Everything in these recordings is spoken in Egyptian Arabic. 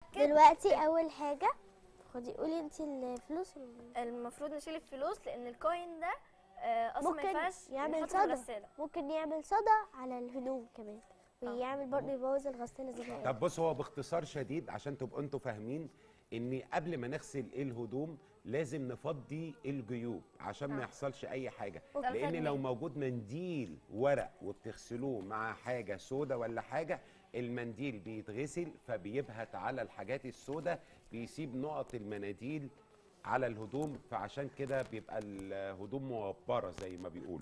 نتاكد دلوقتي اول حاجه خدي قولي انت الفلوس المفروض نشيل الفلوس لان الكوين ده آه، اصلا ما ممكن ينفعش يعمل نحطه في صدى الغسالة. ممكن يعمل صدى على الهدوم كمان ويعمل برضه يبوظ الغساله زي ما قلت. طب بص هو باختصار شديد عشان تبقوا انتوا فاهمين ان قبل ما نغسل الهدوم لازم نفضي الجيوب عشان ما يحصلش اي حاجه أوكي. لان لو موجود منديل ورق وبتغسلوه مع حاجه سودا ولا حاجه المنديل بيتغسل فبيبهت على الحاجات السوداء بيسيب نقط المناديل على الهدوم فعشان كده بيبقى الهدوم موبره زي ما بيقولوا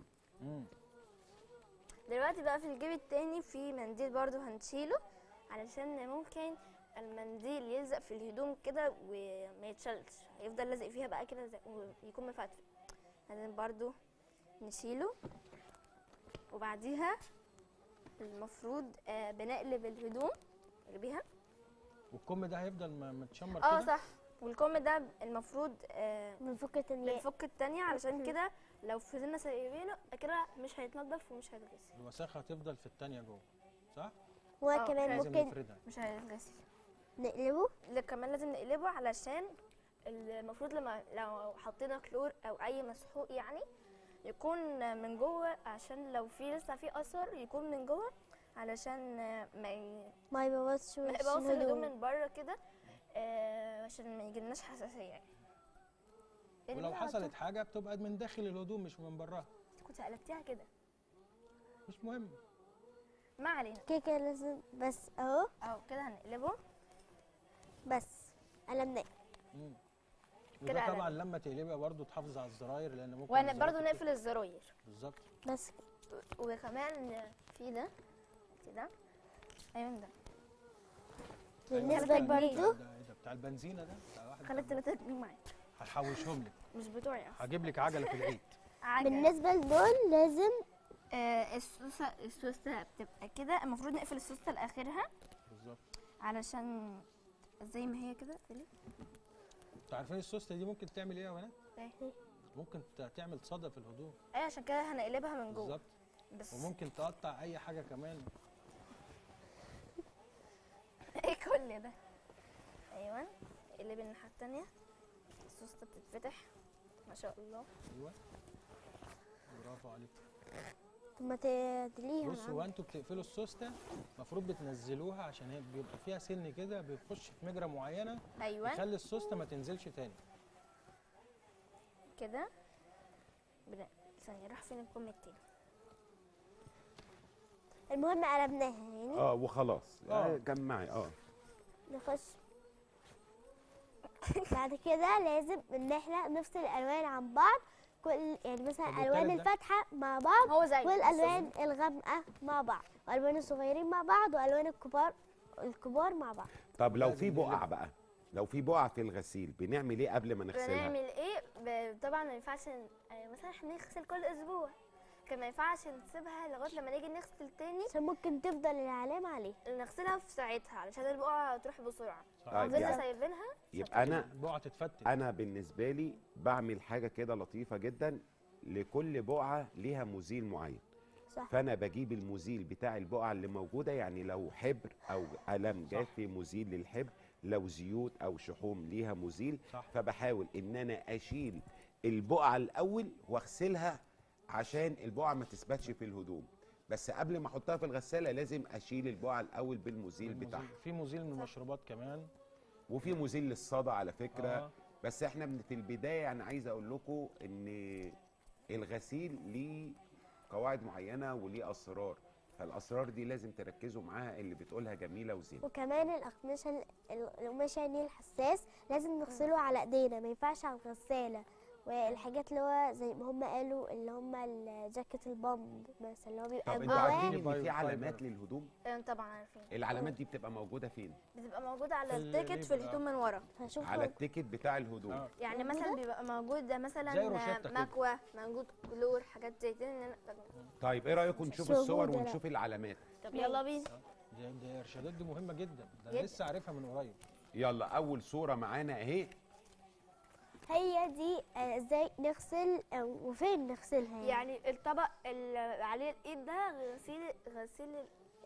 دلوقتي بقى في الجيب التاني في منديل برضو هنشيله علشان ممكن المنديل يلزق في الهدوم كده وما يتشالش هيفضل لازق فيها بقى كده زي- ويكون مفتفت لازم برضو نشيله وبعديها المفروض آه بنقلب الهدوم نقلبيها والكم ده هيفضل م- متشمر اه كده صح والكم ده المفروض آه بنفك التانية بنفك التانية علشان كده لو فضلنا سايبينه كده مش هيتنضف ومش هيتغسل الوساخه هتفضل في التانية جوه صح؟ وكمان لازم ممكن نفردها مش هيتغسل نقلبه لا كمان لازم نقلبه علشان المفروض لما لو حطينا كلور او اي مسحوق يعني يكون من جوه عشان لو في لسه في اثر يكون من جوه علشان ما ي- ما يبوظش ما وش يبوظ الهدوم الهدوم من بره كده آه، عشان ما يجيلناش حساسيه يعني ولو اللي حصلت حاجه بتبقى من داخل الهدوم مش من براها حطيته- كنت قلبتيها كده مش مهم ما علينا كده كده لازم بس اهو اهو كده هنقلبه بس قلمناه مم. كده وده على- طبعا لما تقلبها برضو تحافظ على الزراير لان ممكن وانا الزراير برضو تتقطع. نقفل الزراير بالظبط بس وكمان في ده في ده ايوه ده بالنسبه خلي برضو ده ايه ده بتاع البنزينه ده بتاع واحد خلي التلاتة جنيه معايا هحوشهم لك مش بتوعي اصلا هجيب لك عجله في العيد عجل. بالنسبه لدول لازم آه السوسه السوسه بتبقى كده المفروض نقفل السوسه لاخرها بالظبط علشان زي ما هي كده اقفلي انتوا عارفين السوسته دي ممكن تعمل ايه يا بنات؟ ايه ممكن ت- تعمل صدى في الهدوم ايه عشان كده هنقلبها من جوه بالظبط بس وممكن تقطع اي حاجه كمان ايه كل ده ايوه اقلبي الناحيه التانية السوسته بتتفتح ما شاء الله ايوه برافو عليك طب ما تدليها بصوا هو انتوا بتقفلوا السوسته المفروض بتنزلوها عشان هي بيبقى فيها سن كده بيخش في مجرى معينه ايوه يخلي السوسته ما تنزلش تاني كده بن- ثانيه راح فين الكم التاني المهم قلبناها يعني اه وخلاص آه. آه. جمعي اه نخش بعد كده لازم ان احنا نفصل الالوان عن بعض كل يعني مثلا طب الالوان والتالت ده؟ الفاتحه مع بعض هو زي والالوان الغامقه مع بعض والوان الصغيرين مع بعض والوان الكبار الكبار مع بعض طب لو لازم في بقع نقلب. بقى لو في بقع في الغسيل بنعمل ايه قبل ما نغسلها بنعمل ايه ب- طبعا ما ينفعش ن- آه، مثلا احنا نغسل كل اسبوع كان ما ينفعش نسيبها لغايه لما نيجي نغسل تاني عشان ممكن تفضل العلامه عليه نغسلها في ساعتها علشان البقعه تروح بسرعه صح. طيب فضلنا يعني سايبينها يبقى انا البقعه تتفتت انا بالنسبه لي بعمل حاجه كده لطيفه جدا لكل بقعه ليها مزيل معين صح فانا بجيب المزيل بتاع البقعه اللي موجوده يعني لو حبر او قلم جافي مزيل للحبر لو زيوت او شحوم ليها مزيل صح. فبحاول ان انا اشيل البقعه الاول واغسلها عشان البقعه ما تثبتش في الهدوم بس قبل ما احطها في الغساله لازم اشيل البقعه الاول بالمزيل المزيل. بتاعها في مزيل من المشروبات كمان وفي مزيل للصدى على فكره آه. آه. بس احنا من- في البدايه انا عايز اقول لكم ان الغسيل ليه قواعد معينه وليه اسرار فالاسرار دي لازم تركزوا معاها اللي بتقولها جميله وزينه وكمان الاقمشه ال- ال- القماشه يعني الحساس لازم نغسله على ايدينا ما ينفعش على الغساله والحاجات اللي هو زي ما هم قالوا اللي هم الجاكيت البامب مثلا اللي هو بيبقى طب انتوا جواه عارفين ان بايو- في علامات فايبر. للهدوم ايوه طبعا عارفين العلامات دي بتبقى موجوده فين بتبقى موجوده على في التيكت في الليبل، الهدوم من ورا فشوف على التيكت بتاع الهدوم آه. يعني مثلا بيبقى موجود زي مثلا روشتة كده. مكوى موجود كلور حاجات زي كده إن أنا- طيب ايه رايكم نشوف موجودة، الصور لا. ونشوف العلامات طب يلا بينا دي, دي ارشادات دي مهمه جدا ده جدا. انا لسه عارفها من قريب يلا اول صوره معانا اهي هي دي آه، ازاي نغسل آه، وفين نغسلها يعني, يعني الطبق اللي عليه الايد ده غسيل غسيل ال-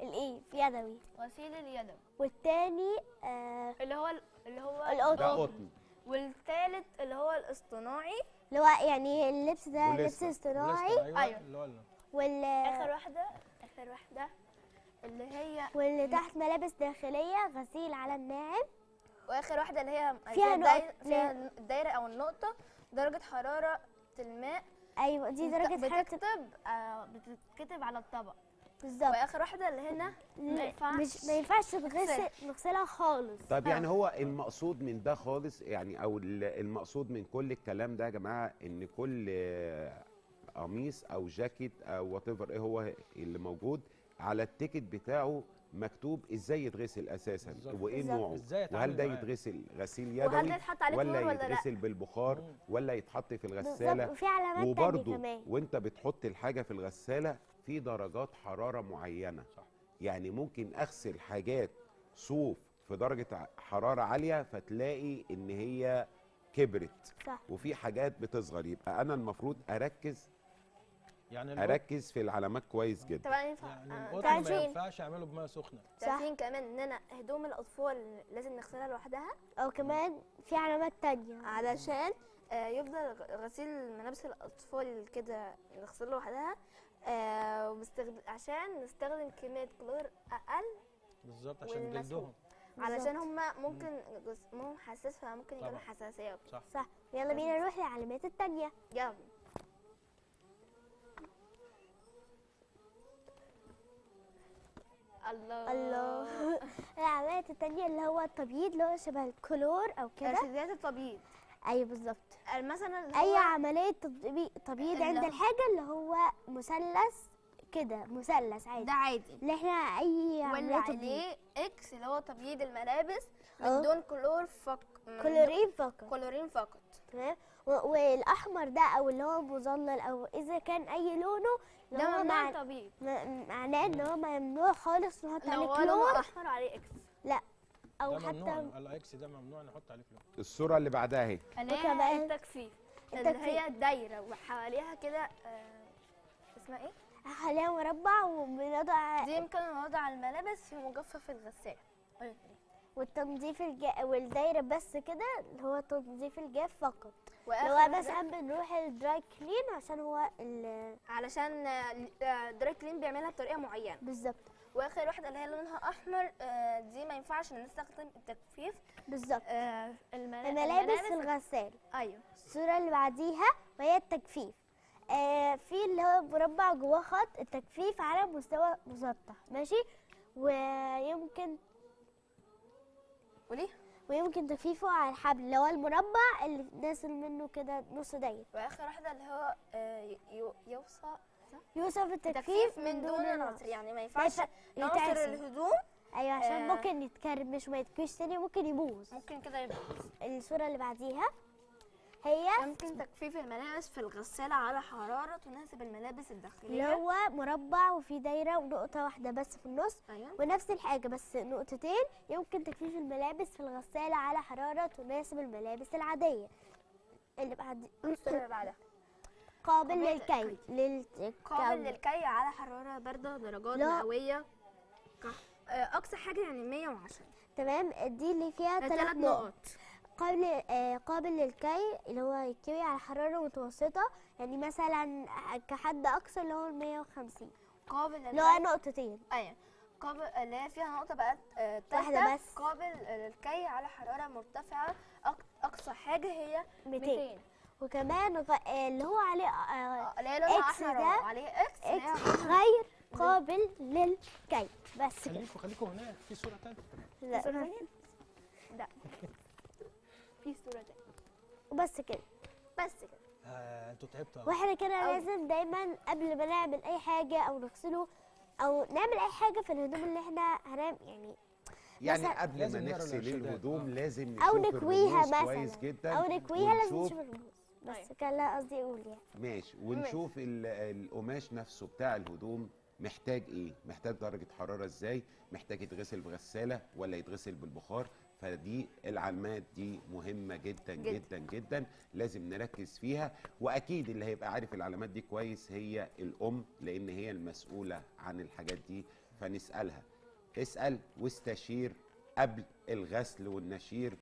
الايه في يدوي غسيل اليدوي والتاني آه اللي هو اللي هو القطن. ده قطن والتالت اللي هو الاصطناعي اللي هو يعني اللبس ده ولسه. لبس اصطناعي ولسه، أيوة. اللي هو ال- وال اخر واحده اخر واحده اللي هي واللي تحت ملابس داخليه غسيل على الناعم واخر واحده اللي هي فيها الدايرة نقط- فيها الدايره او النقطه درجه حراره الماء ايوه دي درجه حراره بتكتب آه بتتكتب على الطبق بالظبط واخر واحده اللي هنا ما ينفعش مش ما ينفعش تغسل نغسلها خالص طب يعني هو المقصود من ده خالص يعني او ال- المقصود من كل الكلام ده يا جماعه ان كل آه، قميص او جاكيت او وات ايه هو اللي موجود على التيكت بتاعه مكتوب ازاي يتغسل اساسا بالظبط. وايه بالظبط. نوعه إزاي وهل أتعامل ده معاه. يتغسل غسيل وهل يدوي ده يتحط عليه ولا كلور ولا لا؟ يتغسل بالبخار مم. ولا يتحط في بالظبط الغساله وفي علامات تانية وبرضه كمان وانت بتحط الحاجه في الغساله في درجات حراره معينه صح. يعني ممكن اغسل حاجات صوف في درجه ع- حراره عاليه فتلاقي ان هي كبرت صح وفي حاجات بتصغر يبقى انا المفروض اركز يعني القطن اركز في العلامات كويس جدا طبعا ينفع يعني آه، القطن تعال ما نشوف. ينفعش اعمله بميه سخنه صح. عارفين كمان اننا هدوم الاطفال لازم نغسلها لوحدها او كمان في علامات تانية علشان آه، يفضل غ- غسيل ملابس الاطفال كده نغسلها لوحدها آه، وبستخد... عشان نستخدم كميه كلور اقل بالظبط عشان والمسحوق. جلدهم علشان هما ممكن جسمهم حساس فممكن يجيلهم طبعا. حساسيه وكده. صح صح يلا بينا نروح للعلامات التانية يلا الله الله العلامات التانية اللي هو التبييض اللي هو شبه الكلور او كده ارشادات التبييض ايوه بالظبط مثلا اللي اي هو عملية تطبيق- تبييض اللي عند هو- الحاجة اللي هو مثلث كده مثلث عادي ده عادي اللي احنا اي واللي عملية تبييض عليه اكس اللي هو تبييض الملابس اه. من دون كلور فق من دون كلورين فقط كلورين فقط تمام و- والاحمر ده او اللي هو مظلل او اذا كان اي لونه اللي ده هو ممنوع مع... التبييض م- معناه ان هو ممنوع خالص نحط لو عليه هو كلور لونه احمر عليه اكس او ده ممنوع حتى الاكس ده ممنوع نحط عليه فلوس الصوره اللي بعدها اهي اللي وكمان هي التجفيف اللي التجفيف. هي دايره وحواليها كده آه، اسمها ايه خليها مربع وبنضع دي يمكن نوضع الملابس في مجفف الغسالة والتنظيف الج... والدايره بس كده اللي هو تنظيف الجاف فقط واخر اللي هو واحدة مثلا بنروح الدراي كلين عشان هو ال... علشان دراي كلين بيعملها بطريقه معينه بالظبط واخر واحده اللي هي لونها احمر آه، دي ما ينفعش نستخدم التجفيف بالظبط آه، الملا- الملابس في الغسالة ايوه الصورة اللي بعديها وهي التجفيف آه في اللي هو مربع جواه خط التجفيف على مستوى مسطح ماشي ويمكن وليه ويمكن تجفيفه على الحبل اللي هو المربع اللي نازل منه كده نص داير واخر واحده اللي هو آه، ي- يو- يوصى يوصف التجفيف تجفيف من دون العنصر يعني ما ينفعش ينفع- نعصر يتعصر. الهدوم ايوه عشان آه. ممكن يتكرمش وما يتكوش تاني ممكن يبوظ ممكن كده يبقى الصورة اللي بعديها هي يمكن تجفيف الملابس في الغسالة على حرارة تناسب الملابس اللي الداخلية هو مربع وفيه دايرة ونقطة واحدة بس في النص أيوة ونفس الحاجة بس نقطتين يمكن تجفيف الملابس في الغسالة على حرارة تناسب الملابس العادية اللي بعد الصورة اللي بعدها قابل قابل للكي للكي قابل للكي على حرارة باردة درجات لا. مئوية ك- آه، أقصى حاجة يعني 110 تمام دي اللي فيها ثلاث ثلاث نقط نقط قابل آه قابل للكي اللي هو يكوي على حرارة متوسطة يعني مثلا كحد أقصى اللي هو 150 قابل اللي هو للكي نقطتين أيوة قابل اللي هي فيها نقطة بقت آه، واحدة تالتة بس. قابل للكي على حرارة مرتفعة أق- أقصى حاجة هي 200 200 وكمان غ... آه اللي هو عليه آه آه، اللي هي لونها إكس أحمر ده. وعليه إكس اللي هي إكس غير قابل للكي بس كده خليكم خليكم هناك في صوره ثانيه لا صورة تانية؟ لا في صورة تانية وبس كده بس كده آه انتوا تعبتوا أوي. واحنا كده أوي. لازم دايما قبل ما نعمل اي حاجه او نغسله او نعمل اي حاجه في الهدوم اللي احنا هنعمل يعني يعني مثلا- قبل ما لازم نقرا نغسل الإرشادات. الهدوم آه. لازم او نشوف نكويها الرموز مثلا كويس جدا او نكويها لازم ونشوف- نشوف الرموز بس أيوة. كان لا قصدي اقول يعني ماشي ونشوف ال- القماش نفسه بتاع الهدوم محتاج ايه محتاج درجة حرارة ازاي محتاج يتغسل بغسالة ولا يتغسل بالبخار فدي العلامات دي مهمة جدا جدا. جدا جدا لازم نركز فيها واكيد اللي هيبقى عارف العلامات دي كويس هي الام لان هي المسؤولة عن الحاجات دي فنسالها اسال واستشير قبل الغسل والنشير